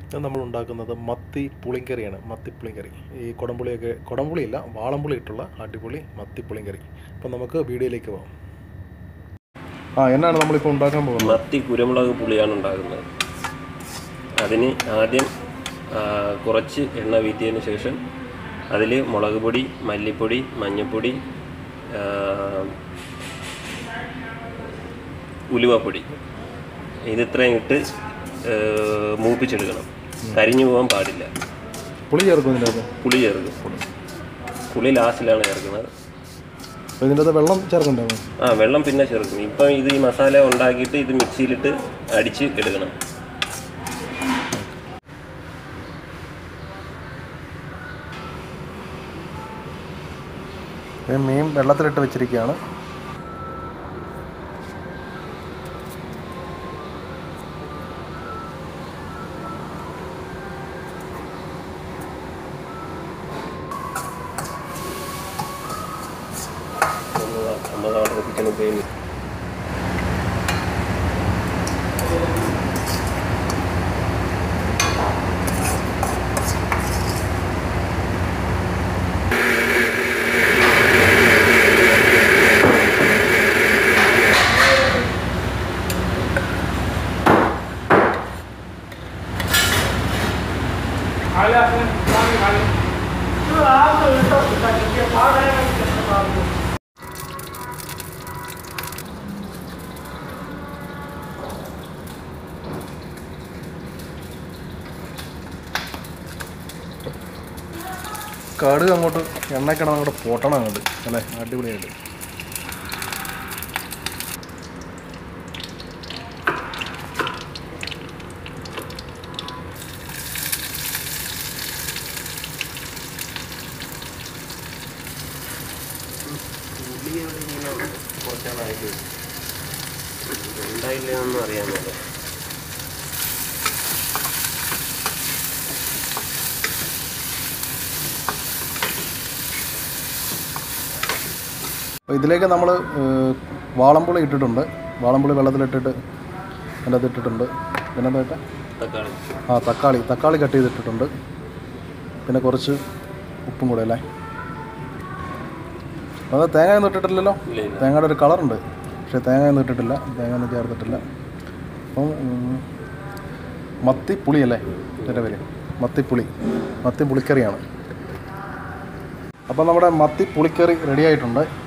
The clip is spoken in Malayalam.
ഇത് നമ്മൾ ഉണ്ടാക്കുന്നത് മത്തി പുളിങ്കറിയാണ് മത്തി പുളിങ്കറി ഈ കുടംപുളിയൊക്കെ കുടംപുളിയില്ല വാളംപുളി ഇട്ടുള്ള അടിപൊളി മത്തി പുളിങ്കറി അപ്പം നമുക്ക് വീഡിയോയിലേക്ക് പോകാം ആ എന്നാണ് നമ്മളിപ്പോൾ ഉണ്ടാക്കാൻ പോകുന്നത് മത്തി കുരുമുളക് പുളിയാണ് ഉണ്ടാക്കുന്നത് അതിന് ആദ്യം ആ, കുറച്ച് എണ്ണ വീറ്റിയതിന് ശേഷം അതിൽ മുളക് പൊടി മല്ലിപ്പൊടി മഞ്ഞൾപ്പൊടി ആ, ഉലുവപ്പൊടി ഇതിത്രയും ഇട്ട് ആ, മൂപ്പിച്ചെടുക്കണം കരിഞ്ഞു പോകാൻ പാടില്ല പുളി ചേർക്കും ഇതിൻ്റെ അകത്ത് പുളി ചേർക്കും പുളി ലാസ്റ്റിലാണ് ചേർക്കുന്നത് അപ്പോൾ ഇതിൻ്റെ അകത്ത് വെള്ളം ചേർക്കണ്ടാവും ആ വെള്ളം പിന്നെ ചേർക്കും ഇപ്പം ഇത് ഈ മസാല ഉണ്ടാക്കിയിട്ട് ഇത് മിക്സിയിലിട്ട് അടിച്ച് എടുക്കണം മീൻ വെള്ളത്തിലിട്ട് വെച്ചിരിക്കുകയാണ് നമ്മൾ കിച്ചൺ ഉപയോഗിക്കും കടുക് അങ്ങോട്ട് എണ്ണക്കിടന്ന് അങ്ങോട്ട് പൊട്ടണം അങ്ങോട്ട് അല്ലേ അടിപൊളിയായിട്ട് പുളി എവിടെ ഇങ്ങനെ കുറച്ചാളായിട്ട് ഉണ്ടായില്ലെന്നൊന്നും അറിയാൻ മേല അപ്പോൾ ഇതിലേക്ക് നമ്മൾ വാളംപുളി ഇട്ടിട്ടുണ്ട് വാളംപുളി വെള്ളത്തിലിട്ടിട്ട് അതിൻ്റെ അത് ഇട്ടിട്ടുണ്ട് പിന്നെ എന്താ ഇട്ടേ? തക്കാളി ആ തക്കാളി തക്കാളി കട്ട് ചെയ്തിട്ടിട്ടുണ്ട് പിന്നെ കുറച്ച് ഉപ്പും കൂടെ അല്ലേ അത് തേങ്ങയൊന്നും ഇട്ടിട്ടില്ലല്ലോ ഇല്ല ഇല്ല തേങ്ങയുടെ ഒരു കളറുണ്ട് പക്ഷേ തേങ്ങയൊന്നും ഇട്ടിട്ടില്ല തേങ്ങയൊന്നും ചേർത്തിട്ടില്ല അപ്പം ഉം, മത്തിപ്പുളി അല്ലേ ഇതിൻ്റെ പേര് മത്തിപ്പുളി മത്തി പുളിക്കറിയാണ് അപ്പം നമ്മുടെ മത്തി പുളിക്കറി റെഡി ആയിട്ടുണ്ട്